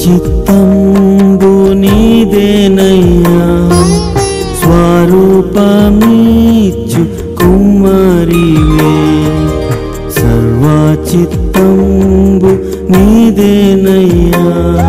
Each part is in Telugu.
సర్వచిత్తంబు నీదేనయ్యా స్వరూపమీచు కుమ్మరివే సర్వచిత్తంబు నీదేనయ్యా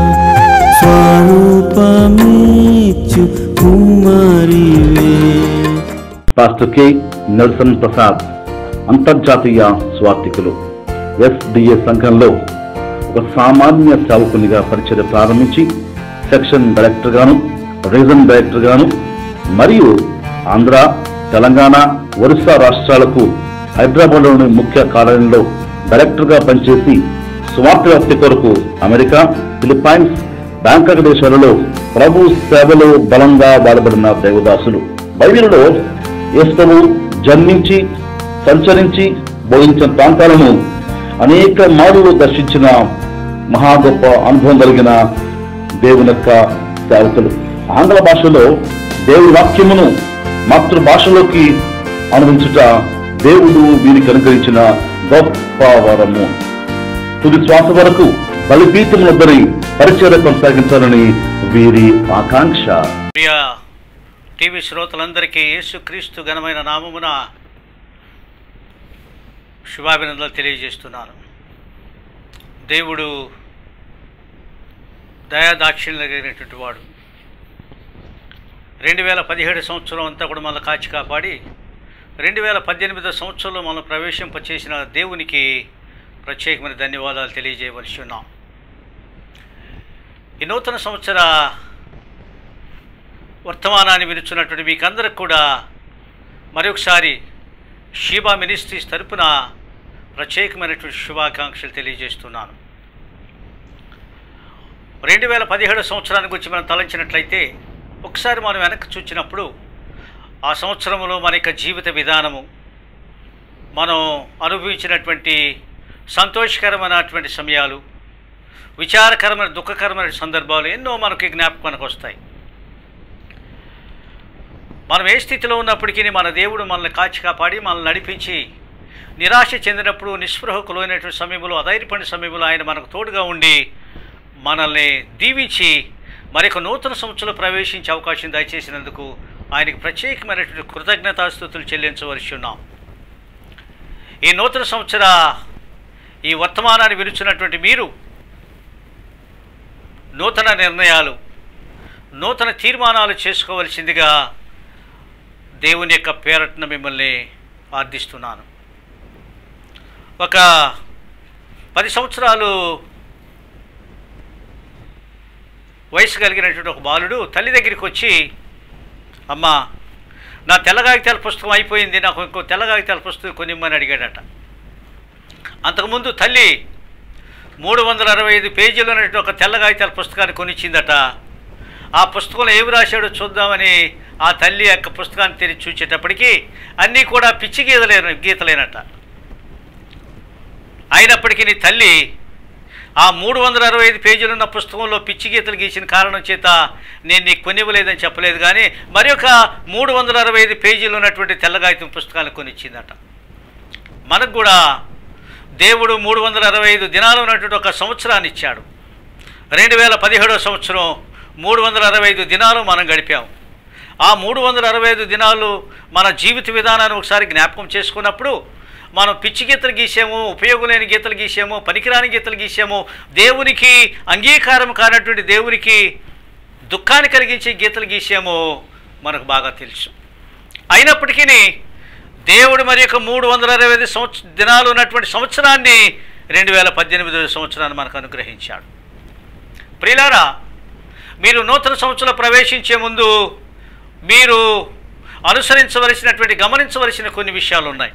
స్వరూపమీచు కుమ్మరివే పాస్టర్ కె నెల్సన్ ప్రసాద్ అంతర్జాతీయ స్వార్థికులు ఎస్డిఏ సంఘంలో ఒక సామాన్య సేవకునిగా పరిచయం ప్రారంభించి సెక్షన్ డైరెక్టర్ గాను రీజన్ డైరెక్టర్ గాను మరియు ఆంధ్ర తెలంగాణ ఒరిస్సా రాష్ట్రాలకు హైదరాబాద్లోని ముఖ్య కార్యాలయంలో డైరెక్టర్ గా పనిచేసి స్వార్థ వ్యాప్తి కొరకు అమెరికా ఫిలిప్పైన్స్ బ్యాంకాక్ దేశాలలో ప్రభు సేవలో బలంగా వాడబడిన దేవదాసులు బైబిల్లో యేసుప్రభు జన్మించి సంచరించి బోధించిన ప్రాంతాలను అనేక మారులు దర్శించిన మహా గొప్ప అనుభవం కలిగిన దేవుని యొక్క సేవకులు ఆంగ్ల భాషలో దేవుని వాక్యమును మాతృభాషలోకి అనుభవించుట దేవుడు వీరికి అనుగ్రహించిన గొప్ప వరము తుది శ్వాస వరకు బలిపీఠములొద్దని పరిచయం కొనసాగించాలని వీరి ఆకాంక్ష ప్రియ టీవీ శ్రోతలందరికీ యేసుక్రీస్తు ఘనమైన నామమున శుభాభినందనలు తెలియజేస్తున్నాను దేవుడు దయాదాక్షిణ్యం కలిగినటువంటి వాడు రెండు వేల పదిహేడు సంవత్సరం అంతా కూడా మనల్ని కాచి కాపాడి రెండు వేల పద్దెనిమిదో సంవత్సరంలో మనం ప్రవేశింపచేసిన దేవునికి ప్రత్యేకమైన ధన్యవాదాలు తెలియజేయవలసి ఉన్నాం ఈ నూతన సంవత్సర వర్తమానాన్ని వినుచున్నటువంటి మీకందరికి కూడా మరొకసారి షీబా మినిస్ట్రీస్ తరపున ప్రత్యేకమైనటువంటి శుభాకాంక్షలు తెలియజేస్తున్నాను రెండు వేల పదిహేడు సంవత్సరాన్ని గురించి మనం తలంచినట్లయితే ఒకసారి మనం వెనక్కి చూచినప్పుడు ఆ సంవత్సరంలో మన యొక్క జీవిత విధానము మనం అనుభవించినటువంటి సంతోషకరమైనటువంటి సమయాలు విచారకరమైన దుఃఖకరమైన సందర్భాలు ఎన్నో మనకి జ్ఞాపకానికి వస్తాయి మనం ఏ స్థితిలో ఉన్నప్పటికీ మన దేవుడు మనల్ని కాచి కాపాడి మనల్ని నడిపించి నిరాశ చెందినప్పుడు నిస్పృహకు లోనటువంటి సమయంలో అధైర్యపడిన సమయంలో ఆయన మనకు తోడుగా ఉండి మనల్ని దీవించి మరొక నూతన సంవత్సరంలో ప్రవేశించే అవకాశం దయచేసినందుకు ఆయనకు ప్రత్యేకమైనటువంటి కృతజ్ఞతాస్థుతులు చెల్లించవలసి ఉన్నాం ఈ నూతన సంవత్సర ఈ వర్తమానాన్ని విరుచున్నటువంటి మీరు నూతన నిర్ణయాలు నూతన తీర్మానాలు చేసుకోవలసిందిగా దేవుని యొక్క పేరట్న మిమ్మల్ని ఆర్థిస్తున్నాను ఒక పది సంవత్సరాలు వయసు కలిగినటువంటి ఒక బాలుడు తల్లి దగ్గరికి వచ్చి అమ్మ నా తెల్ల కాగితాల పుస్తకం అయిపోయింది నాకు ఇంకో తెల్ల కాగితాల పుస్తకం కొనిమ్మని అడిగాడట అంతకుముందు తల్లి మూడు వందల అరవై ఐదు పేజీలు ఉన్నటువంటి ఒక తెల్ల కాగితాల పుస్తకాన్ని కొనిచ్చిందట ఆ పుస్తకంలో ఏమి రాశాడో చూద్దామని ఆ తల్లి యొక్క పుస్తకాన్ని తెరిచి చూసేటప్పటికి అన్నీ కూడా పిచ్చి గీతలేన గీతలేనట అయినప్పటికీ నీ తల్లి ఆ మూడు వందల అరవై ఐదు పేజీలు ఉన్న పుస్తకంలో పిచ్చి గీతలు గీసిన కారణం చేత నేను నీకు కొనివ్వలేదని చెప్పలేదు కానీ మరి ఒక మూడు వందల అరవై ఐదు పేజీలు ఉన్నటువంటి తెల్లగాయితం పుస్తకాలు కొనిచ్చిందట మనకు కూడా దేవుడు మూడు వందల అరవై ఐదు దినాలు ఉన్నటువంటి ఒక సంవత్సరాన్ని ఇచ్చాడు రెండు వేల పదిహేడో సంవత్సరం మూడు వందల అరవై ఐదు దినాలు మనం గడిపాం ఆ మూడు వందల అరవై ఐదు దినాలు మన జీవిత విధానాన్ని ఒకసారి జ్ఞాపకం చేసుకున్నప్పుడు మనం పిచ్చి గీతలు గీసాము ఉపయోగం లేని గీతలు గీసాము పనికిరాని గీతలు గీసాము దేవునికి అంగీకారం కానటువంటి దేవునికి దుఃఖాన్ని కలిగించే గీతలు గీసాము మనకు బాగా తెలుసు అయినప్పటికీ దేవుడు మరి యొక్క మూడు వందల అరవై ఐదు సంవత్స దినాలు ఉన్నటువంటి సంవత్సరాన్ని రెండు వేల పద్దెనిమిదో సంవత్సరాన్ని మనకు అనుగ్రహించాడు ప్రియులారా మీరు నూతన సంవత్సరంలో ప్రవేశించే ముందు మీరు అనుసరించవలసినటువంటి గమనించవలసిన కొన్ని విషయాలు ఉన్నాయి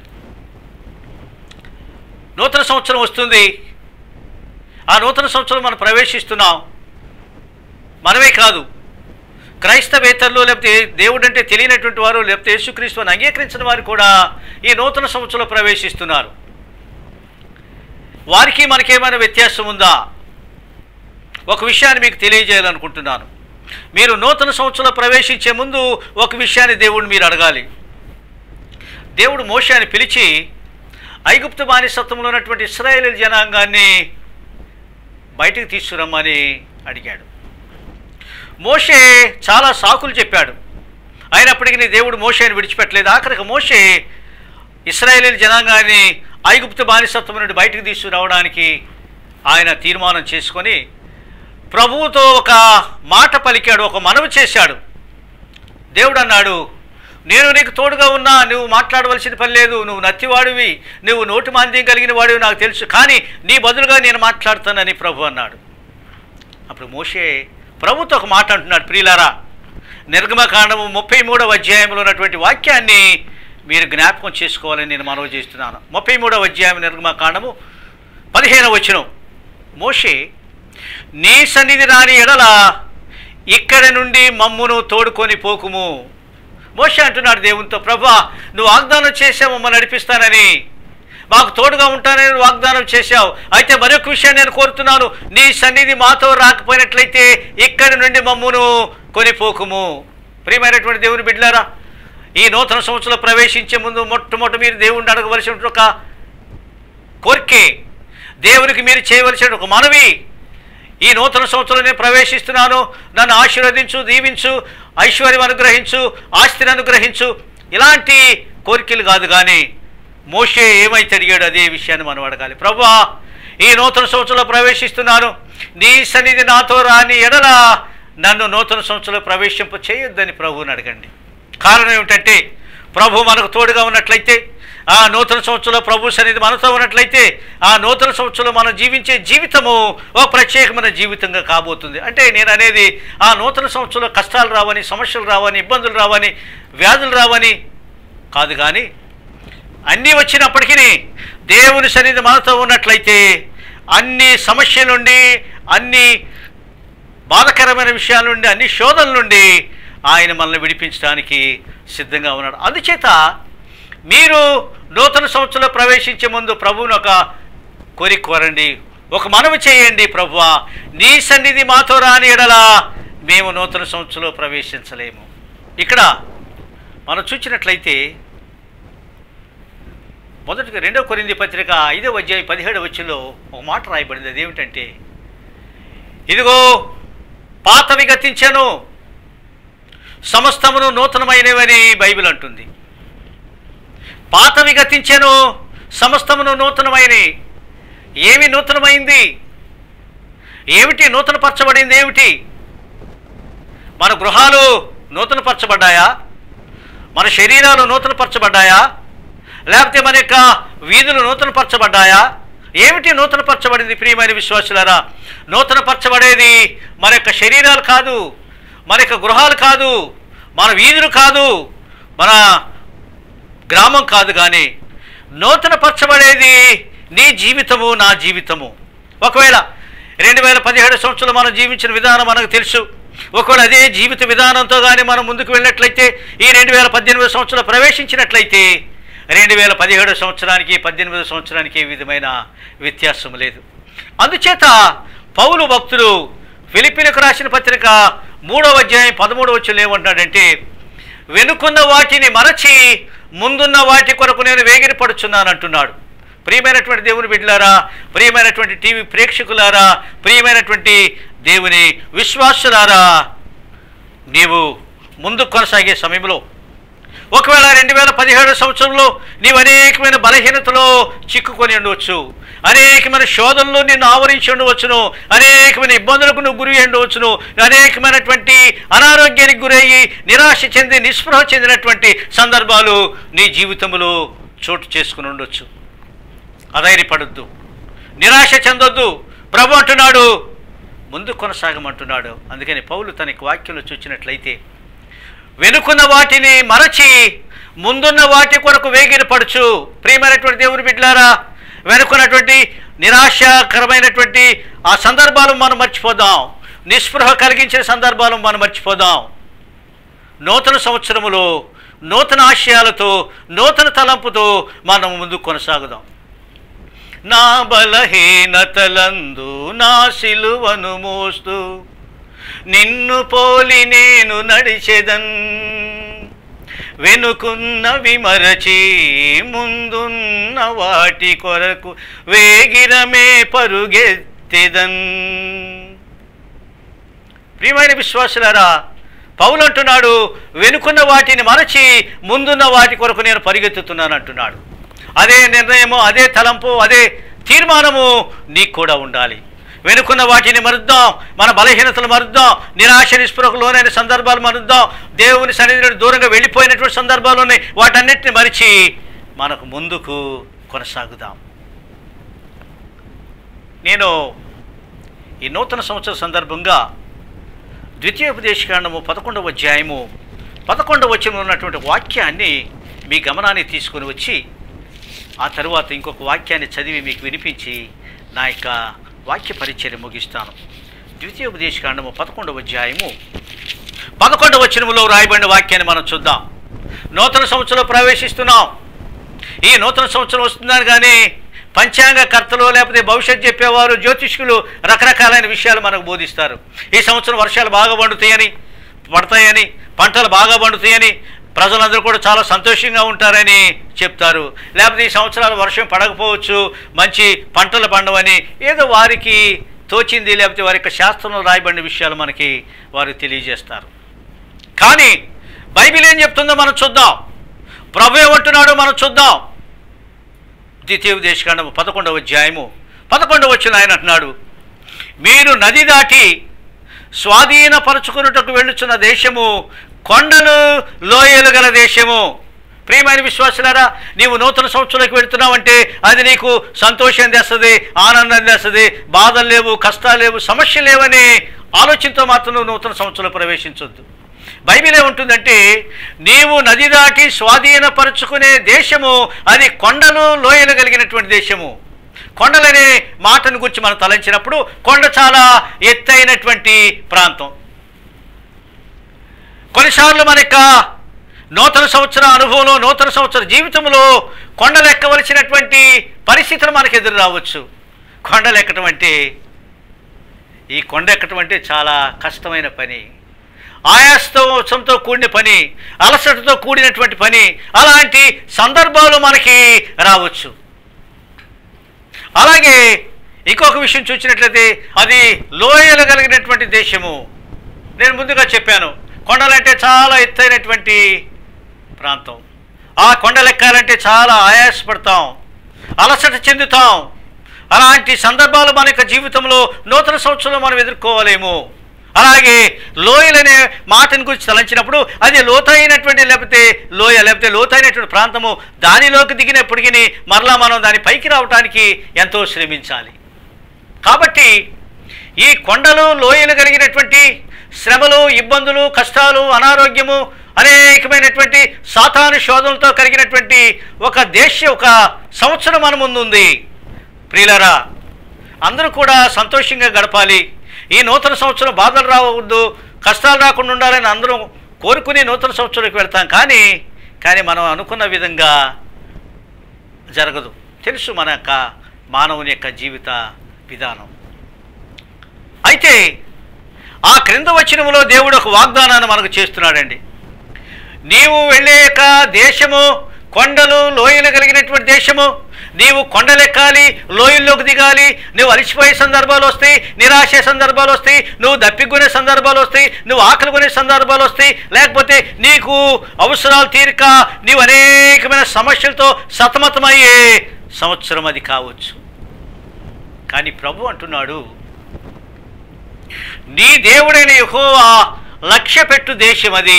నూతన సంవత్సరం వస్తుంది ఆ నూతన సంవత్సరం మనం ప్రవేశిస్తున్నాం మనమే కాదు క్రైస్తవేతరులు లేకపోతే దేవుడు అంటే తెలియనటువంటి వారు లేకపోతే యేసుక్రీస్తుని అంగీకరించిన వారు కూడా ఈ నూతన సంవత్సరంలో ప్రవేశిస్తున్నారు వారికి మనకేమైనా వ్యత్యాసం ఉందా ఒక విషయాన్ని మీకు తెలియజేయాలనుకుంటున్నాను మీరు నూతన సంవత్సరంలో ప్రవేశించే ముందు ఒక విషయాన్ని దేవుడు మీరు అడగాలి దేవుడు మోషాన్ని పిలిచి ఐగుప్తు బానిసత్వంలో ఉన్నటువంటి ఇస్రాయేల్ జనాంగాన్ని బయటికి తీసుకురమ్మని అడిగాడు మోషే చాలా సాకులు చెప్పాడు అయినప్పటికీ నీ దేవుడు మోషేని విడిచిపెట్టలేదు ఆఖరికి మోషే ఇస్రాయేలీ జనాంగాన్ని ఐగుప్తు బానిసత్వం నుండి బయటికి తీసుకురావడానికి ఆయన తీర్మానం చేసుకొని ప్రభువుతో ఒక మాట పలికాడు ఒక మనవి చేశాడు దేవుడు అన్నాడు నేను నీకు తోడుగా ఉన్నా నువ్వు మాట్లాడవలసిన పని లేదు నువ్వు నత్తివాడివి నువ్వు నోటి మాంద్యం కలిగిన వాడివి నాకు తెలుసు కానీ నీ బదులుగా నేను మాట్లాడుతానని ప్రభు అన్నాడు అప్పుడు మోషే ప్రభుతో ఒక మాట అంటున్నాడు ప్రియులారా నిర్గమకాండము ముప్పై మూడవ అధ్యాయంలో ఉన్నటువంటి వాక్యాన్ని మీరు జ్ఞాపకం చేసుకోవాలని నేను మనవి చేస్తున్నాను ముప్పై మూడవ అధ్యాయం నిర్గమకాండము పదిహేను వచనం మోషే నీ సన్నిధి రాని ఎడల ఇక్కడి నుండి మమ్మును తోడుకొని పోకుము మోషే అంటున్నాడు దేవునితో ప్రభా నువ్వు వాగ్దానం చేసావు మమ్మల్ని నడిపిస్తానని మాకు తోడుగా ఉంటానని నువ్వు వాగ్దానం చేశావు అయితే మరొక విషయాన్ని నేను కోరుతున్నాను నీ సన్నిధి మాతో రాకపోయినట్లయితే ఇక్కడి నుండి మమ్మును కొనిపోకుము ప్రియమైనటువంటి దేవుని బిడ్డలారా ఈ నూతన సంవత్సరంలో ప్రవేశించే ముందు మొట్టమొదటి మీరు దేవుణ్ణి అడగవలసిన ఒక కోరికే దేవునికి మీరు చేయవలసిన ఒక మనవి ఈ నూతన సంవత్సరంలో నేను ప్రవేశిస్తున్నాను నన్ను ఆశీర్వదించు దీవించు ఐశ్వర్యం అనుగ్రహించు ఆస్తిని అనుగ్రహించు ఇలాంటి కోరికలు కాదు కానీ మోషే ఏమైతే అడిగాడు అదే విషయాన్ని మనం అడగాలి ప్రభా ఈ నూతన సంవత్సరంలో ప్రవేశిస్తున్నాను నీ సన్నిధి నాతో రాని ఎడల నన్ను నూతన సంవత్సరంలో ప్రవేశింప చేయొద్దని ప్రభువుని అడగండి కారణం ఏమిటంటే ప్రభు మనకు తోడుగా ఉన్నట్లయితే ఆ నూతన సంవత్సరంలో ప్రభు సన్నిధి మనతో ఉన్నట్లయితే ఆ నూతన సంవత్సరంలో మనం జీవించే జీవితము ఒక ప్రత్యేకమైన జీవితంగా కాబోతుంది అంటే నేను అనేది ఆ నూతన సంవత్సరంలో కష్టాలు రావని సమస్యలు రావని ఇబ్బందులు రావని వ్యాధులు రావని కాదు కానీ అన్నీ వచ్చినప్పటికీ దేవుని సన్నిధి మనతో ఉన్నట్లయితే అన్ని సమస్యల నుండి అన్ని బాధకరమైన విషయాల నుండి అన్ని శోధనల నుండి ఆయన మనల్ని విడిపించడానికి సిద్ధంగా ఉన్నాడు అందుచేత మీరు నూతన సంవత్సరంలో ప్రవేశించే ముందు ప్రభువుని ఒక కోరిక కోరండి ఒక మనవి చేయండి ప్రభువా నీ సన్నిధి మాతో రాని ఎడలా మేము నూతన సంవత్సరంలో ప్రవేశించలేము ఇక్కడ మనం చూసినట్లయితే మొదటిగా రెండవ కొరింది పత్రిక ఐదవ అధ్యాయం పదిహేడవ వచ్చులో ఒక మాట రాయబడింది అదేమిటంటే ఇదిగో పాతవి గతించాను సమస్తమును నూతనమైనవని బైబిల్ అంటుంది పాతవి గతించాను సమస్తమును నూతనమైనవి ఏమి నూతనమైంది ఏమిటి నూతనపరచబడింది ఏమిటి మన గృహాలు నూతనపరచబడ్డాయా మన శరీరాలు నూతనపరచబడ్డాయా లేకపోతే మన యొక్క వీధులు నూతనపరచబడ్డాయా ఏమిటి నూతనపరచబడింది ప్రియమైన విశ్వాసులారా నూతనపరచబడేది మన యొక్క శరీరాలు కాదు మన యొక్క గృహాలు కాదు మన వీధులు కాదు మన గ్రామం కాదు కానీ నూతనపరచబడేది నీ జీవితము నా జీవితము ఒకవేళ రెండు వేల పదిహేడు సంవత్సరంలో మనం జీవించిన విధానం మనకు తెలుసు ఒకవేళ అదే జీవిత విధానంతో కానీ మనం ముందుకు వెళ్ళినట్లయితే ఈ రెండు వేల పద్దెనిమిది సంవత్సరంలో ప్రవేశించినట్లయితే రెండు వేల పదిహేడు సంవత్సరానికి పద్దెనిమిది సంవత్సరానికి ఏ విధమైన వ్యత్యాసం లేదు అందుచేత పౌలు భక్తులు ఫిలిపిలకు రాసిన పత్రిక మూడవ అధ్యాయం పదమూడవ వచ్చులు ఏమంటాడంటే వెనుకున్న వాటిని మరచి ముందున్న వాటి కొరకు నేను వేగిరి పడుచున్నాను అంటున్నాడు ప్రియమైనటువంటి దేవుని బిడ్డలారా ప్రియమైనటువంటి టీవీ ప్రేక్షకులారా ప్రియమైనటువంటి దేవుని విశ్వాసులారా నీవు ముందు కొనసాగే సమయంలో ఒకవేళ రెండు వేల పదిహేడు సంవత్సరంలో నీవు అనేకమైన బలహీనతలో చిక్కుకొని ఉండవచ్చు అనేకమైన శోధనలు నిన్ను ఆవరించి ఉండవచ్చును అనేకమైన ఇబ్బందులకు నువ్వు గురి అయి ఉండవచ్చును అనేకమైనటువంటి అనారోగ్యానికి గురయ్యి నిరాశ చెంది నిస్పృహ చెందినటువంటి సందర్భాలు నీ జీవితంలో చోటు చేసుకుని ఉండొచ్చు అధైర్యపడొద్దు నిరాశ చెందొద్దు ప్రభు అంటున్నాడు ముందు కొనసాగమంటున్నాడు అందుకని పౌలు తనకి వాక్యంలో చూచినట్లయితే వెనుకున్న వాటిని మరచి ముందున్న వాటి కొరకు వేగిరపడుచు ప్రియమైనటువంటి దేవుని బిడ్డలారా వెనుకున్నటువంటి నిరాశకరమైనటువంటి ఆ సందర్భాలు మనం మర్చిపోదాం నిస్పృహ కలిగించే సందర్భాలు మనం మర్చిపోదాం నూతన సంవత్సరములో నూతన ఆశయాలతో నూతన తలంపుతో మనం ముందుకు కొనసాగుదాం నా బలహీనతలందు నా సిలువను మోస్తూ నిన్ను పోలి నేను నడిచెదన్ వెనుకున్నవి మరచి ముందున్న వాటి కొరకు వేగిరమే పరుగెత్తి పరిగెత్తేదన్ ప్రియమైన విశ్వాసులారా పౌలు అంటున్నాడు వెనుకున్న వాటిని మరచి ముందున్న వాటి కొరకు నేను పరిగెత్తుతున్నాను అంటున్నాడు అదే నిర్ణయము అదే తలంపు అదే తీర్మానము నీకు కూడా ఉండాలి వెనుకున్న వాటిని మరుద్దాం మన బలహీనతలు మరుద్దాం నిరాశ నిస్పృహకు లోనైన సందర్భాలు మరుద్దాం దేవుని సన్నిధి నుండి దూరంగా వెళ్ళిపోయినటువంటి సందర్భాలు ఉన్నాయి వాటన్నిటిని మరిచి మనకు ముందుకు కొనసాగుదాం నేను ఈ నూతన సంవత్సర సందర్భంగా ద్వితీయోపదేశకాండము పదకొండవ అధ్యాయము పదకొండవ వచనంలో ఉన్నటువంటి వాక్యాన్ని మీ గమనాన్ని తీసుకొని వచ్చి ఆ తరువాత ఇంకొక వాక్యాన్ని చదివి మీకు వినిపించి నా యొక్క వాక్య పరిచయం ముగిస్తాను ద్వితీయోపదేశకాండము పదకొండవ అధ్యాయము పదకొండవ వచనములో రాయబడిన వాక్యాన్ని మనం చూద్దాం నూతన సంవత్సరంలో ప్రవేశిస్తున్నాం ఈ నూతన సంవత్సరం వస్తుందని కానీ పంచాంగ కర్తలు లేకపోతే భవిష్యత్ చెప్పేవారు జ్యోతిష్కులు రకరకాలైన విషయాలు మనకు బోధిస్తారు ఈ సంవత్సరం వర్షాలు బాగా పండుతాయని పడతాయని పంటలు బాగా పండుతాయని ప్రజలందరూ కూడా చాలా సంతోషంగా ఉంటారని చెప్తారు లేకపోతే ఈ సంవత్సరాలు వర్షం పడకపోవచ్చు మంచి పంటలు పండవని ఏదో వారికి తోచింది లేకపోతే వారి యొక్క శాస్త్రంలో రాయబడిన విషయాలు మనకి వారు తెలియజేస్తారు కానీ బైబిల్ ఏం చెప్తుందో మనం చూద్దాం ప్రభు ఏమంటున్నాడో మనం చూద్దాం ద్వితీయోపదేశకాండము పదకొండవ అధ్యాయము పదకొండవ వచ్చిన ఆయన అంటున్నాడు మీరు నది దాటి స్వాధీనపరచుకున్నటకు వెళ్ళుచున్న దేశము కొండలు లోయలు గల దేశము ప్రియమైన విశ్వాసులారా నీవు నూతన సంవత్సరంలోకి వెళుతున్నావంటే అది నీకు సంతోషం తెస్తుంది ఆనందం తెస్తుంది బాధలు లేవు కష్టాలు లేవు సమస్యలు లేవని ఆలోచనతో మాత్రం నువ్వు నూతన సంవత్సరంలో ప్రవేశించొద్దు బైబిల్ ఏముంటుందంటే నీవు నది దాటి స్వాధీనపరుచుకునే దేశము అది కొండలు లోయలు కలిగినటువంటి దేశము కొండలనే మాటను గురించి మనం తలంచినప్పుడు కొండ చాలా ఎత్తైనటువంటి ప్రాంతం కొన్నిసార్లు మన యొక్క నూతన సంవత్సర అనుభవంలో నూతన సంవత్సర జీవితంలో కొండలు ఎక్కవలసినటువంటి పరిస్థితులు మనకు ఎదురు రావచ్చు కొండలు ఎక్కటం అంటే ఈ కొండ ఎక్కటం అంటే చాలా కష్టమైన పని ఆయాసంతో కూడిన పని అలసటతో కూడినటువంటి పని అలాంటి సందర్భాలు మనకి రావచ్చు అలాగే ఇంకొక విషయం చూసినట్లయితే అది లోయలు కలిగినటువంటి దేశము నేను ముందుగా చెప్పాను కొండలంటే చాలా ఎత్తైనటువంటి ప్రాంతం ఆ కొండలు ఎక్కాలంటే చాలా ఆయాసపడతాం అలసట చెందుతాం అలాంటి సందర్భాలు మన యొక్క జీవితంలో నూతన సంవత్సరంలో మనం ఎదుర్కోవాలేమో అలాగే లోయలనే మాటను గురించి తలంచినప్పుడు అది లోతైనటువంటి లేకపోతే లోయ లేకపోతే లోతైనటువంటి ప్రాంతము దానిలోకి దిగినప్పటికీ మరలా మనం దాని పైకి రావడానికి ఎంతో శ్రమించాలి కాబట్టి ఈ కొండలు లోయలు కలిగినటువంటి శ్రమలు ఇబ్బందులు కష్టాలు అనారోగ్యము అనేకమైనటువంటి సాతాను శోధనలతో కలిగినటువంటి ఒక దేశ ఒక సంవత్సరం మన ముందుంది ప్రియులరా అందరూ కూడా సంతోషంగా గడపాలి ఈ నూతన సంవత్సరం బాధలు రావద్దు కష్టాలు రాకుండా ఉండాలని అందరం కోరుకుని నూతన సంవత్సరంకి వెళ్తాం కానీ కానీ మనం అనుకున్న విధంగా జరగదు తెలుసు మన యొక్క మానవుని యొక్క జీవిత విధానం అయితే ఆ క్రింద వచనములో దేవుడు ఒక వాగ్దానాన్ని మనకు చేస్తున్నాడండి నీవు వెళ్ళే యొక్క దేశము కొండలు లోయలు కలిగినటువంటి దేశము నీవు కొండలెక్కాలి లోయల్లోకి దిగాలి నువ్వు అలసిపోయే సందర్భాలు వస్తాయి నిరాశ సందర్భాలు వస్తాయి నువ్వు దప్పికొనే సందర్భాలు వస్తాయి నువ్వు ఆకలి కొనే సందర్భాలు వస్తాయి లేకపోతే నీకు అవసరాలు తీరిక నీవు అనేకమైన సమస్యలతో సతమతమయ్యే సంవత్సరం అది కావచ్చు కానీ ప్రభు అంటున్నాడు నీ దేవుడైన యెహోవా లక్ష్య పెట్టు దేశం అది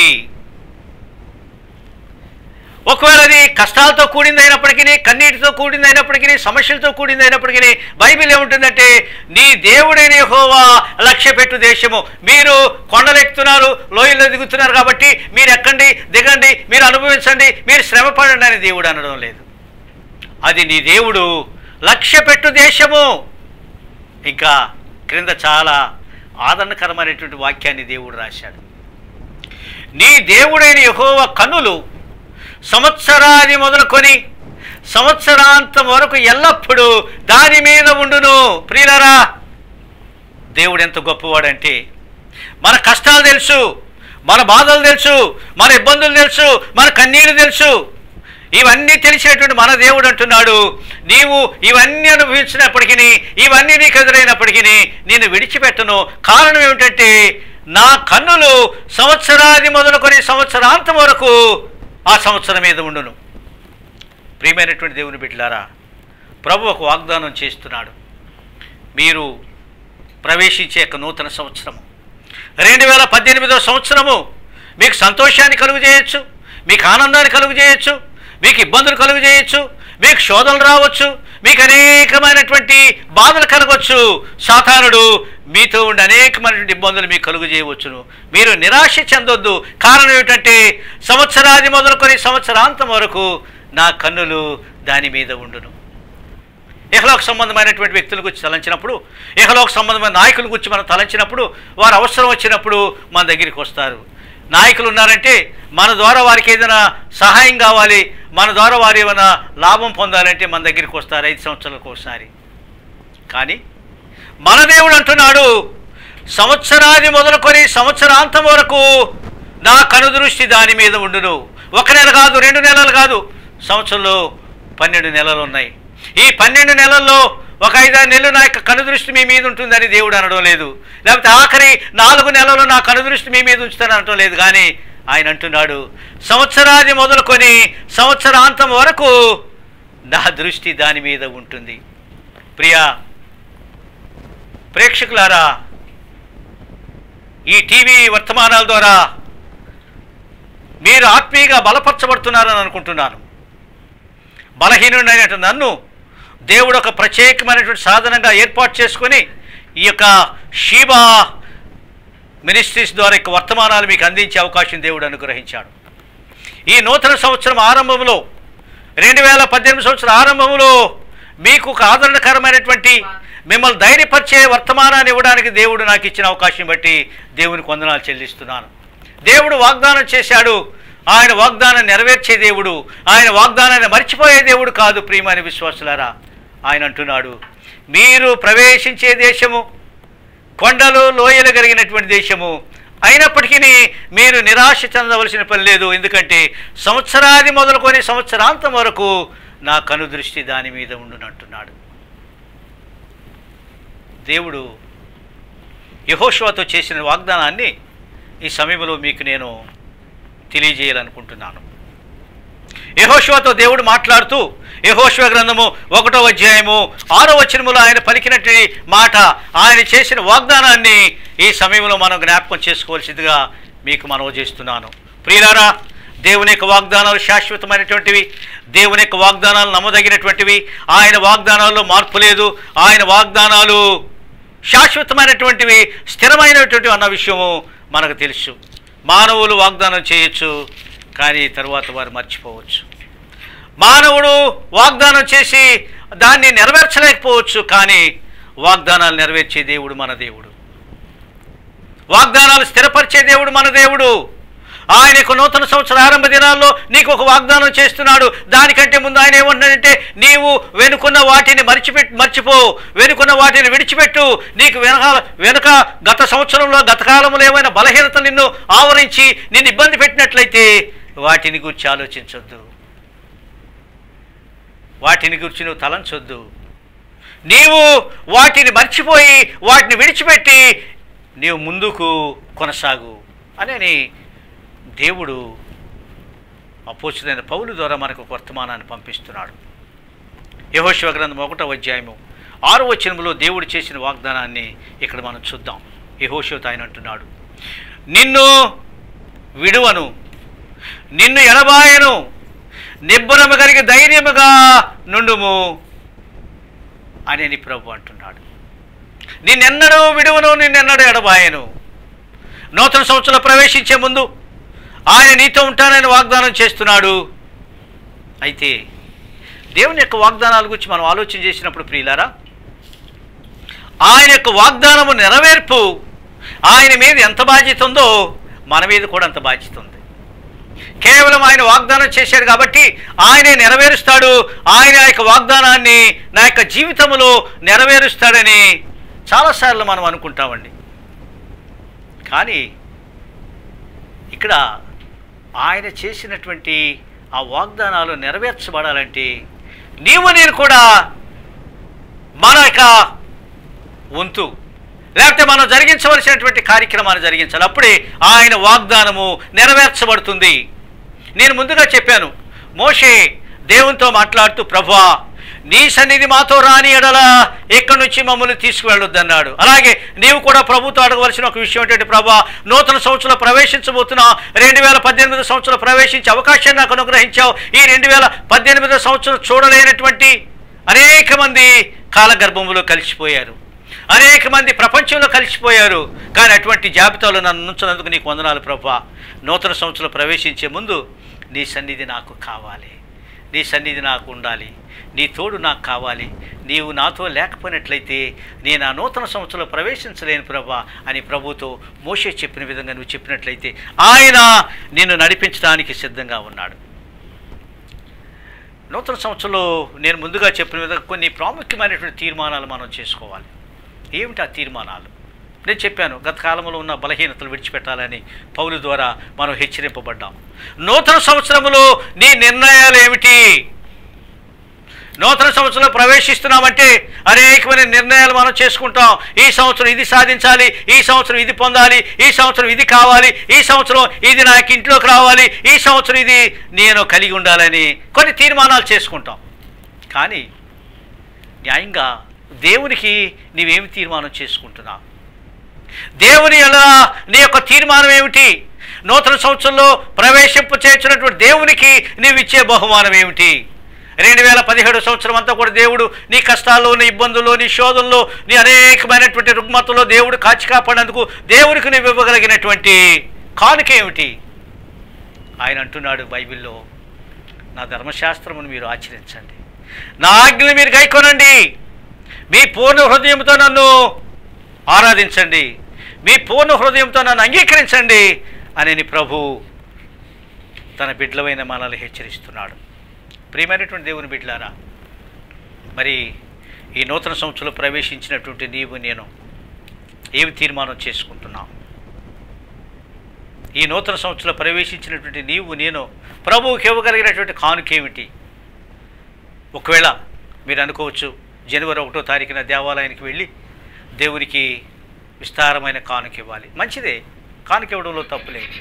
ఒకవేళ అది కష్టాలతో కూడింది అయినప్పటికీ కన్నీటితో కూడింది అయినప్పటికీ సమస్యలతో కూడింది అయినప్పటికీ బైబిల్ ఏముంటుందంటే నీ దేవుడైన యెహోవా లక్ష్య పెట్టు దేశము మీరు కొండలెక్కుతున్నారు లోయల్లో దిగుతున్నారు కాబట్టి మీరు ఎక్కండి దిగండి మీరు అనుభవించండి మీరు శ్రమ పడండి అని దేవుడు అనడం లేదు అది నీ దేవుడు లక్ష్య పెట్టు దేశము ఇంకా క్రింద చాలా ఆదరణకరమైనటువంటి వాక్యాన్ని దేవుడు రాశాడు నీ దేవుడైన యెహోవ కనులు సంవత్సరాది మొదలుకొని సంవత్సరాంతం వరకు ఎల్లప్పుడూ దాని మీద ఉండును ప్రియులరా దేవుడు ఎంత గొప్పవాడంటే మన కష్టాలు తెలుసు మన బాధలు తెలుసు మన ఇబ్బందులు తెలుసు మన కన్నీరు తెలుసు ఇవన్నీ తెలిసినటువంటి మన దేవుడు అంటున్నాడు నీవు ఇవన్నీ అనుభవించినప్పటికీ ఇవన్నీ నీకు ఎదురైనప్పటికీ నేను విడిచిపెట్టను కారణం ఏమిటంటే నా కన్నులు సంవత్సరాది మొదలుకొని సంవత్సరాంతం వరకు ఆ సంవత్సరం మీద ఉండును ప్రియమైనటువంటి దేవుని బిడ్డలారా ప్రభు ఒక వాగ్దానం చేస్తున్నాడు మీరు ప్రవేశించే యొక్క నూతన సంవత్సరము రెండు వేల పద్దెనిమిదవ సంవత్సరము మీకు సంతోషాన్ని కలుగు చేయొచ్చు మీకు ఆనందాన్ని కలుగు చేయొచ్చు మీకు ఇబ్బందులు కలుగు చేయొచ్చు మీకు శోధనలు రావచ్చు మీకు అనేకమైనటువంటి బాధలు కలగవచ్చు సాతానుడు మీతో ఉండి అనేకమైనటువంటి ఇబ్బందులు మీకు కలుగు చేయవచ్చును మీరు నిరాశ చెందొద్దు కారణం ఏమిటంటే సంవత్సరాది మొదలుకొని సంవత్సరాంతం వరకు నా కన్నులు దాని మీద ఉండును ఇహలోక సంబంధమైనటువంటి వ్యక్తుల గురించి తలంచినప్పుడు ఇహలోక సంబంధమైన నాయకుల గురించి మనం తలంచినప్పుడు వారు అవసరం వచ్చినప్పుడు మన దగ్గరికి వస్తారు నాయకులు ఉన్నారంటే మన ద్వారా వారికి ఏదైనా సహాయం కావాలి మన ద్వారా వారు ఏమైనా లాభం పొందాలంటే మన దగ్గరికి వస్తారు ఐదు సంవత్సరాలకు ఒకసారి కానీ మన దేవుడు అంటున్నాడు సంవత్సరాది మొదలుకొని సంవత్సరాంతం వరకు నా కనుదృష్టి దాని మీద ఉండును ఒక నెల కాదు రెండు నెలలు కాదు సంవత్సరంలో పన్నెండు నెలలు ఉన్నాయి ఈ పన్నెండు నెలల్లో ఒక ఐదారు నెలలు నా యొక్క కనుదృష్టి మీ మీద ఉంటుందని దేవుడు అనడం లేదు లేకపోతే ఆఖరి నాలుగు నెలలు నా కనుదృష్టి మీ మీద ఉంచుతాను అనడం లేదు కానీ ఆయన అంటున్నాడు సంవత్సరాది మొదలుకొని సంవత్సరాంతం వరకు నా దృష్టి దాని మీద ఉంటుంది ప్రియా ప్రేక్షకులారా ఈ టీవీ వర్తమానాల ద్వారా మీరు ఆత్మీయంగా బలపరచబడుతున్నారని అనుకుంటున్నాను బలహీనుడైనటువంటి నన్ను దేవుడు ఒక ప్రత్యేకమైనటువంటి సాధనంగా ఏర్పాటు చేసుకొని ఈ యొక్క షీబా మినిస్ట్రీస్ ద్వారా యొక్క వర్తమానాలు మీకు అందించే అవకాశం దేవుడు అనుగ్రహించాడు ఈ నూతన సంవత్సరం ఆరంభంలో రెండు వేల పద్దెనిమిది సంవత్సరం ఆరంభంలో మీకు ఒక ఆదరణకరమైనటువంటి మిమ్మల్ని ధైర్యపరిచే వర్తమానాన్ని ఇవ్వడానికి దేవుడు నాకు ఇచ్చిన అవకాశం బట్టి దేవునికి వందనాలు చెల్లిస్తున్నాను దేవుడు వాగ్దానం చేశాడు ఆయన వాగ్దానం నెరవేర్చే దేవుడు ఆయన వాగ్దానాన్ని మర్చిపోయే దేవుడు కాదు ప్రియమైన విశ్వాసులారా ఆయన అంటున్నాడు మీరు ప్రవేశించే దేశము కొండలు లోయలు కలిగినటువంటి దేశము అయినప్పటికీ మీరు నిరాశ చెందవలసిన పని లేదు ఎందుకంటే సంవత్సరాది మొదలుకొని సంవత్సరాంతం వరకు నా కనుదృష్టి దాని మీద ఉండునంటున్నాడు దేవుడు యహోషువతో చేసిన వాగ్దానాన్ని ఈ సమయంలో మీకు నేను తెలియజేయాలనుకుంటున్నాను యహోశివతో దేవుడు మాట్లాడుతూ యహోశివ గ్రంథము ఒకటో అధ్యాయము ఆరో వచనములో ఆయన పలికినట్టు మాట ఆయన చేసిన వాగ్దానాన్ని ఈ సమయంలో మనం జ్ఞాపకం చేసుకోవాల్సిందిగా మీకు మనవి చేస్తున్నాను ప్రియులారా దేవుని యొక్క వాగ్దానాలు శాశ్వతమైనటువంటివి దేవుని యొక్క వాగ్దానాలు నమ్మదగినటువంటివి ఆయన వాగ్దానాల్లో మార్పు లేదు ఆయన వాగ్దానాలు శాశ్వతమైనటువంటివి స్థిరమైనటువంటివి అన్న విషయము మనకు తెలుసు మానవులు వాగ్దానం చేయొచ్చు కానీ తర్వాత వారు మర్చిపోవచ్చు మానవుడు వాగ్దానం చేసి దాన్ని నెరవేర్చలేకపోవచ్చు కానీ వాగ్దానాలు నెరవేర్చే దేవుడు మన దేవుడు వాగ్దానాలు స్థిరపరిచే దేవుడు మన దేవుడు ఆయన యొక్క నూతన సంవత్సర ఆరంభ దినాల్లో నీకు ఒక వాగ్దానం చేస్తున్నాడు దానికంటే ముందు ఆయన ఏమంటున్నాడంటే నీవు వెనుకున్న వాటిని మర్చిపెట్ మర్చిపో వెనుకున్న వాటిని విడిచిపెట్టు నీకు వెనక వెనుక గత సంవత్సరంలో గత కాలంలో ఏమైనా బలహీనత నిన్ను ఆవరించి నిన్ను ఇబ్బంది పెట్టినట్లయితే వాటిని గురించి ఆలోచించొద్దు వాటిని గురించి నువ్వు తలంచొద్దు నీవు వాటిని మర్చిపోయి వాటిని విడిచిపెట్టి నీవు ముందుకు కొనసాగు అని దేవుడు అపోచుదైన పౌలు ద్వారా మనకు ఒక వర్తమానాన్ని పంపిస్తున్నాడు యహోశివ గ్రంథం ఒకటో అధ్యాయము ఆరో వచనములో దేవుడు చేసిన వాగ్దానాన్ని ఇక్కడ మనం చూద్దాం యహోశివతో ఆయన అంటున్నాడు నిన్ను విడువను నిన్ను ఎడబాయను నిబ్బరము కలిగి ధైర్యముగా నుండుము అని నీ ప్రభు అంటున్నాడు నిన్నెన్నడూ విడువను నిన్నెన్నడూ ఎడబాయను నూతన సంవత్సరంలో ప్రవేశించే ముందు ఆయన నీతో ఉంటానని వాగ్దానం చేస్తున్నాడు అయితే దేవుని యొక్క వాగ్దానాల గురించి మనం ఆలోచన చేసినప్పుడు ప్రియులారా ఆయన యొక్క వాగ్దానము నెరవేర్పు ఆయన మీద ఎంత బాధ్యత ఉందో మన మీద కూడా అంత బాధ్యత ఉంది కేవలం ఆయన వాగ్దానం చేశాడు కాబట్టి ఆయనే నెరవేరుస్తాడు ఆయన యొక్క వాగ్దానాన్ని నా యొక్క జీవితంలో నెరవేరుస్తాడని చాలాసార్లు మనం అనుకుంటామండి కానీ ఇక్కడ ఆయన చేసినటువంటి ఆ వాగ్దానాలు నెరవేర్చబడాలంటే నీవు నేను కూడా మన యొక్క వంతు లేకపోతే మనం జరిగించవలసినటువంటి కార్యక్రమాన్ని జరిగించాలి అప్పుడే ఆయన వాగ్దానము నెరవేర్చబడుతుంది నేను ముందుగా చెప్పాను మోషే దేవునితో మాట్లాడుతూ ప్రభా నీ సన్నిధి మాతో రాని ఎడల ఇక్కడి నుంచి మమ్మల్ని తీసుకువెళ్ళొద్దన్నాడు అలాగే నీవు కూడా ప్రభుతో అడగవలసిన ఒక విషయం ఏంటంటే ప్రభా నూతన సంవత్సరంలో ప్రవేశించబోతున్నా రెండు వేల పద్దెనిమిది సంవత్సరంలో ప్రవేశించే అవకాశాన్ని నాకు అనుగ్రహించావు ఈ రెండు వేల పద్దెనిమిది సంవత్సరం చూడలేనటువంటి అనేక మంది కాలగర్భంలో కలిసిపోయారు అనేక మంది ప్రపంచంలో కలిసిపోయారు కానీ అటువంటి జాబితాలో నన్ను ఉంచినందుకు నీకు వందనాలు ప్రభా నూతన సంవత్సరం ప్రవేశించే ముందు నీ సన్నిధి నాకు కావాలి నీ సన్నిధి నాకు ఉండాలి నీ తోడు నాకు కావాలి నీవు నాతో లేకపోయినట్లయితే నేను ఆ నూతన సంవత్సరంలో ప్రవేశించలేను ప్రభా అని ప్రభుతో మోషే చెప్పిన విధంగా నువ్వు చెప్పినట్లయితే ఆయన నిన్ను నడిపించడానికి సిద్ధంగా ఉన్నాడు నూతన సంవత్సరంలో నేను ముందుగా చెప్పిన విధంగా కొన్ని ప్రాముఖ్యమైనటువంటి తీర్మానాలు మనం చేసుకోవాలి ఏమిటి ఆ తీర్మానాలు నేను చెప్పాను గత కాలంలో ఉన్న బలహీనతలు విడిచిపెట్టాలని పౌలు ద్వారా మనం హెచ్చరింపబడ్డాం నూతన సంవత్సరంలో నీ నిర్ణయాలు ఏమిటి నూతన సంవత్సరంలో ప్రవేశిస్తున్నామంటే అనేకమైన నిర్ణయాలు మనం చేసుకుంటాం ఈ సంవత్సరం ఇది సాధించాలి ఈ సంవత్సరం ఇది పొందాలి ఈ సంవత్సరం ఇది కావాలి ఈ సంవత్సరం ఇది నాకు ఇంట్లోకి రావాలి ఈ సంవత్సరం ఇది నేను కలిగి ఉండాలని కొన్ని తీర్మానాలు చేసుకుంటాం కానీ న్యాయంగా దేవునికి నీవేమి తీర్మానం చేసుకుంటున్నావు దేవుని ఎలా నీ యొక్క తీర్మానం ఏమిటి నూతన సంవత్సరంలో ప్రవేశింపు చేర్చినటువంటి దేవునికి నీవు ఇచ్చే బహుమానం ఏమిటి రెండు వేల పదిహేడు సంవత్సరం అంతా కూడా దేవుడు నీ కష్టాల్లో నీ ఇబ్బందుల్లో నీ శోధనలో నీ అనేకమైనటువంటి రుగ్మతలో దేవుడు కాచి కాపాడినందుకు దేవునికి నువ్వు ఇవ్వగలిగినటువంటి కానుక ఏమిటి ఆయన అంటున్నాడు బైబిల్లో నా ధర్మశాస్త్రమును మీరు ఆచరించండి నా ఆజ్ఞలు మీరు గైకొనండి మీ పూర్ణ హృదయంతో నన్ను ఆరాధించండి మీ పూర్ణ హృదయంతో నన్ను అంగీకరించండి అని ప్రభు తన బిడ్డలమైన మనల్ని హెచ్చరిస్తున్నాడు ప్రియమైనటువంటి దేవుని బిడ్డలారా మరి ఈ నూతన సంవత్సరంలో ప్రవేశించినటువంటి నీవు నేను ఏమి తీర్మానం చేసుకుంటున్నాం ఈ నూతన సంవత్సరంలో ప్రవేశించినటువంటి నీవు నేను ప్రభువుకి ఇవ్వగలిగినటువంటి కానుకేమిటి ఒకవేళ మీరు అనుకోవచ్చు జనవరి ఒకటో తారీఖున దేవాలయానికి వెళ్ళి దేవునికి విస్తారమైన కానుక ఇవ్వాలి మంచిదే కానుక ఇవ్వడంలో తప్పులేదు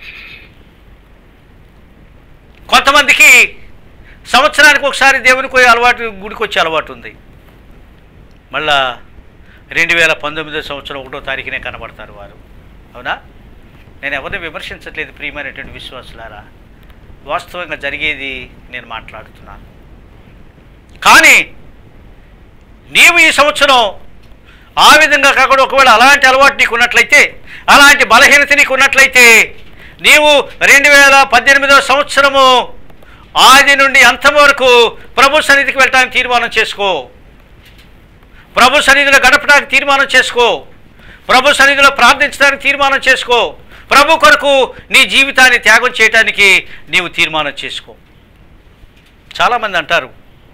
కొంతమందికి సంవత్సరానికి ఒకసారి దేవునికి పోయే అలవాటు గుడికి వచ్చే అలవాటు ఉంది మళ్ళా రెండు వేల పంతొమ్మిదో సంవత్సరం ఒకటో తారీఖునే కనబడతారు వారు అవునా నేను ఎవరిని విమర్శించట్లేదు ప్రియమైనటువంటి విశ్వాసులారా వాస్తవంగా జరిగేది నేను మాట్లాడుతున్నాను కానీ నీవు ఈ సంవత్సరం ఆ విధంగా కాకుండా ఒకవేళ అలాంటి అలవాటు నీకు ఉన్నట్లయితే అలాంటి బలహీనత నీకు ఉన్నట్లయితే నీవు రెండు వేల పద్దెనిమిదవ సంవత్సరము ఆది నుండి అంతం వరకు ప్రభు సన్నిధికి వెళ్ళడానికి తీర్మానం చేసుకో ప్రభు సన్నిధిలో గడపడానికి తీర్మానం చేసుకో ప్రభు సన్నిధిలో ప్రార్థించడానికి తీర్మానం చేసుకో ప్రభు కొరకు నీ జీవితాన్ని త్యాగం చేయడానికి నీవు తీర్మానం చేసుకో చాలామంది అంటారు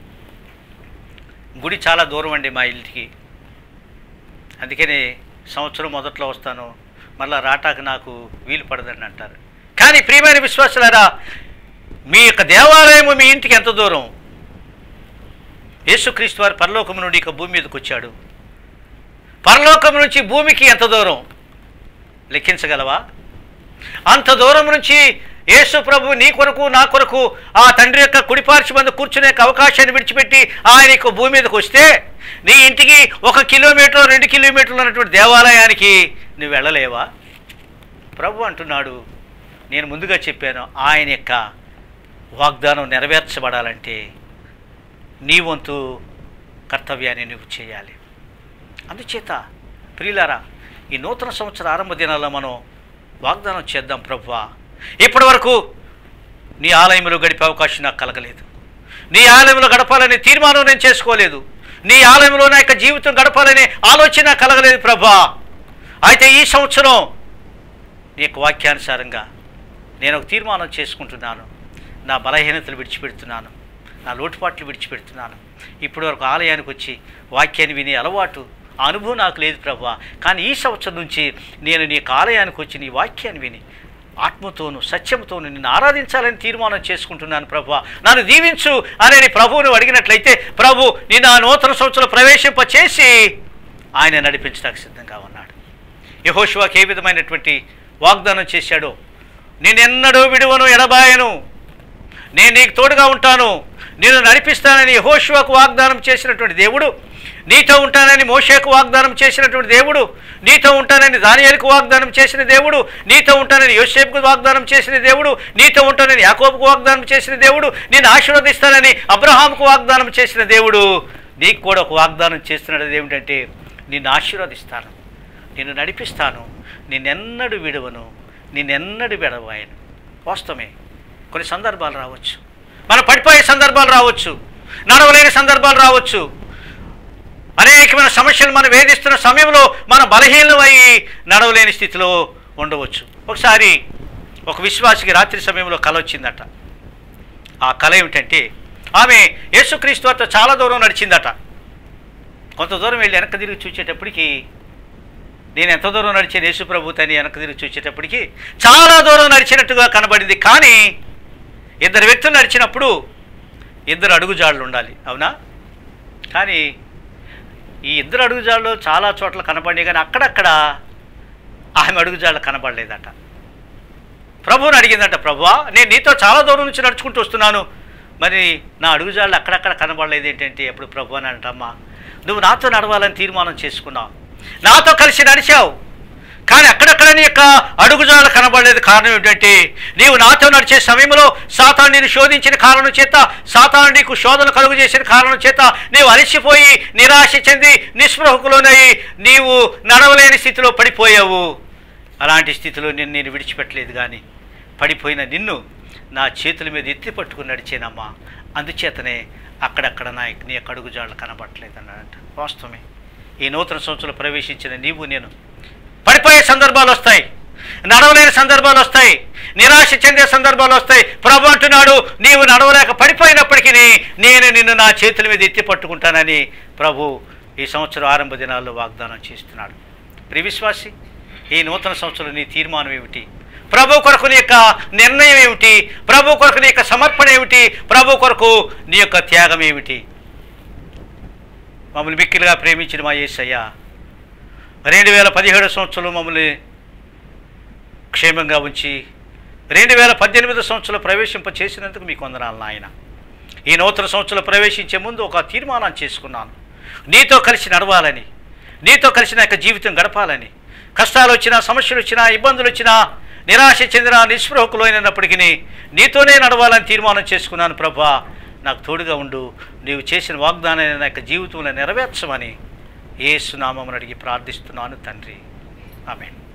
గుడి చాలా దూరం అండి మా ఇంటికి అందుకని సంవత్సరం మొదట్లో వస్తాను మళ్ళా రాటాకు నాకు వీలు పడదని అంటారు కానీ ప్రియమైన విశ్వాసులారా మీ యొక్క దేవాలయము మీ ఇంటికి ఎంత దూరం యేసుక్రీస్తు వారి పరలోకం నుండి ఇక భూమి మీదకి వచ్చాడు పరలోకం నుంచి భూమికి ఎంత దూరం లెక్కించగలవా అంత దూరం నుంచి యేసు ప్రభు నీ కొరకు నా కొరకు ఆ తండ్రి యొక్క కుడిపార్చి మందు కూర్చునే యొక్క అవకాశాన్ని విడిచిపెట్టి ఆయన యొక్క భూమి మీదకి వస్తే నీ ఇంటికి ఒక కిలోమీటర్ రెండు కిలోమీటర్లు ఉన్నటువంటి దేవాలయానికి నువ్వు వెళ్ళలేవా ప్రభు అంటున్నాడు నేను ముందుగా చెప్పాను ఆయన యొక్క వాగ్దానం నెరవేర్చబడాలంటే నీ వంతు కర్తవ్యాన్ని నువ్వు చేయాలి అందుచేత ప్రియులారా ఈ నూతన సంవత్సర ఆరంభ దినాల్లో మనం వాగ్దానం చేద్దాం ప్రభువా ఇప్పటి వరకు నీ ఆలయంలో గడిపే అవకాశం నాకు కలగలేదు నీ ఆలయంలో గడపాలనే తీర్మానం నేను చేసుకోలేదు నీ ఆలయంలో నా యొక్క జీవితం గడపాలనే ఆలోచన నాకు కలగలేదు ప్రభా అయితే ఈ సంవత్సరం నీ యొక్క వాక్యానుసారంగా నేను ఒక తీర్మానం చేసుకుంటున్నాను నా బలహీనతలు విడిచిపెడుతున్నాను నా లోటుపాట్లు విడిచిపెడుతున్నాను ఇప్పటి వరకు ఆలయానికి వచ్చి వాక్యాన్ని వినే అలవాటు ఆ అనుభవం నాకు లేదు ప్రభా కానీ ఈ సంవత్సరం నుంచి నేను నీ యొక్క ఆలయానికి వచ్చి నీ వాక్యాన్ని విని ఆత్మతోను సత్యంతోను నిన్ను ఆరాధించాలని తీర్మానం చేసుకుంటున్నాను ప్రభు నన్ను దీవించు అని ప్రభువును అడిగినట్లయితే ప్రభు నిన్ను ఆ నూతన సంవత్సరం ప్రవేశింప చేసి ఆయన నడిపించడానికి సిద్ధంగా ఉన్నాడు యహోశివాకి ఏ విధమైనటువంటి వాగ్దానం చేశాడో నేనెన్నడూ విడువను ఎడబాయను నేను నీకు తోడుగా ఉంటాను నేను నడిపిస్తానని యహోశివకు వాగ్దానం చేసినటువంటి దేవుడు నీతో ఉంటానని మోషేకు వాగ్దానం చేసినటువంటి దేవుడు నీతో ఉంటానని దానియేలుకు వాగ్దానం చేసిన దేవుడు నీతో ఉంటానని యోసేపుకు వాగ్దానం చేసిన దేవుడు నీతో ఉంటానని యాకోబుకు వాగ్దానం చేసిన దేవుడు నేను ఆశీర్వదిస్తానని అబ్రహాంకు వాగ్దానం చేసిన దేవుడు నీకు కూడా ఒక వాగ్దానం చేస్తున్నాడు ఏమిటంటే నిన్ను ఆశీర్వదిస్తాను నిన్ను నడిపిస్తాను నిన్నెన్నడు విడవను నిన్నెన్నడు విడవాయను వాస్తవమే కొన్ని సందర్భాలు రావచ్చు మనం పడిపోయే సందర్భాలు రావచ్చు నడవలేని సందర్భాలు రావచ్చు అనేకమైన సమస్యలు మనం వేధిస్తున్న సమయంలో మన బలహీనం అయ్యి నడవలేని స్థితిలో ఉండవచ్చు ఒకసారి ఒక విశ్వాసికి రాత్రి సమయంలో కల వచ్చిందట ఆ కళ ఏమిటంటే ఆమె యేసుక్రీస్తు వారితో చాలా దూరం నడిచిందట కొంత దూరం వెళ్ళి వెనక్కి తిరిగి చూసేటప్పటికి నేను ఎంత దూరం నడిచాను యేసుప్రభు అని వెనక్కి తిరిగి చూసేటప్పటికి చాలా దూరం నడిచినట్టుగా కనబడింది కానీ ఇద్దరు వ్యక్తులు నడిచినప్పుడు ఇద్దరు అడుగుజాళ్ళు ఉండాలి అవునా కానీ ఈ ఇద్దరు అడుగుజాళ్ళు చాలా చోట్ల కనపడినాయి కానీ అక్కడక్కడ ఆమె అడుగుజాళ్ళు కనబడలేదట ప్రభువుని అడిగిందట ప్రభువా నేను నీతో చాలా దూరం నుంచి నడుచుకుంటూ వస్తున్నాను మరి నా అడుగుజాళ్ళు అక్కడక్కడ కనబడలేదు ఏంటంటే ఎప్పుడు ప్రభు అని అంటమ్మా నువ్వు నాతో నడవాలని తీర్మానం చేసుకున్నావు నాతో కలిసి నడిచావు కానీ అక్కడక్కడ నీ యొక్క అడుగుజాలు కనబడలేదు కారణం ఏంటంటే నీవు నాతో నడిచే సమయంలో సాతాను నేను శోధించిన కారణం చేత సాతాను నీకు శోధన కలుగు చేసిన కారణం చేత నీవు అలసిపోయి నిరాశ చెంది నిస్పృహకులోనై నీవు నడవలేని స్థితిలో పడిపోయావు అలాంటి స్థితిలో నేను నేను విడిచిపెట్టలేదు కానీ పడిపోయిన నిన్ను నా చేతుల మీద ఎత్తి పట్టుకుని నడిచేనమ్మా అందుచేతనే అక్కడక్కడ నా నీ యొక్క అడుగుజాళ్ళు కనబడట్లేదు అన్నాడంట వాస్తవమే ఈ నూతన సంవత్సరంలో ప్రవేశించిన నీవు నేను పడిపోయే సందర్భాలు వస్తాయి నడవలేని సందర్భాలు వస్తాయి నిరాశ చెందే సందర్భాలు వస్తాయి ప్రభు అంటున్నాడు నీవు నడవలేక పడిపోయినప్పటికీ నేను నిన్ను నా చేతుల మీద ఎత్తి పట్టుకుంటానని ప్రభు ఈ సంవత్సరం ఆరంభ దినాల్లో వాగ్దానం చేస్తున్నాడు ప్రియ విశ్వాసి ఈ నూతన సంవత్సరం నీ తీర్మానం ఏమిటి ప్రభు కొరకు నీ యొక్క నిర్ణయం ఏమిటి ప్రభు కొరకు నీ యొక్క సమర్పణ ఏమిటి ప్రభు కొరకు నీ యొక్క త్యాగం ఏమిటి మమ్మల్ని మిక్కిలిగా ప్రేమించిన మా యేసయ్య రెండు వేల పదిహేడు సంవత్సరంలో మమ్మల్ని క్షేమంగా ఉంచి రెండు వేల పద్దెనిమిది సంవత్సరంలో ప్రవేశింప చేసినందుకు మీకు వందనాలు నాయన ఈ నూతన సంవత్సరంలో ప్రవేశించే ముందు ఒక తీర్మానం చేసుకున్నాను నీతో కలిసి నడవాలని నీతో కలిసి నా యొక్క జీవితం గడపాలని కష్టాలు వచ్చినా సమస్యలు వచ్చినా ఇబ్బందులు వచ్చినా నిరాశ చెందిన నిస్పృహకులు అయినప్పటికీ నీతోనే నడవాలని తీర్మానం చేసుకున్నాను ప్రభా నాకు తోడుగా ఉండు నీవు చేసిన వాగ్దానాన్ని నా యొక్క జీవితంలో నెరవేర్చమని ఏ సునామం అడిగి ప్రార్థిస్తున్నాను తండ్రి ఆమెన్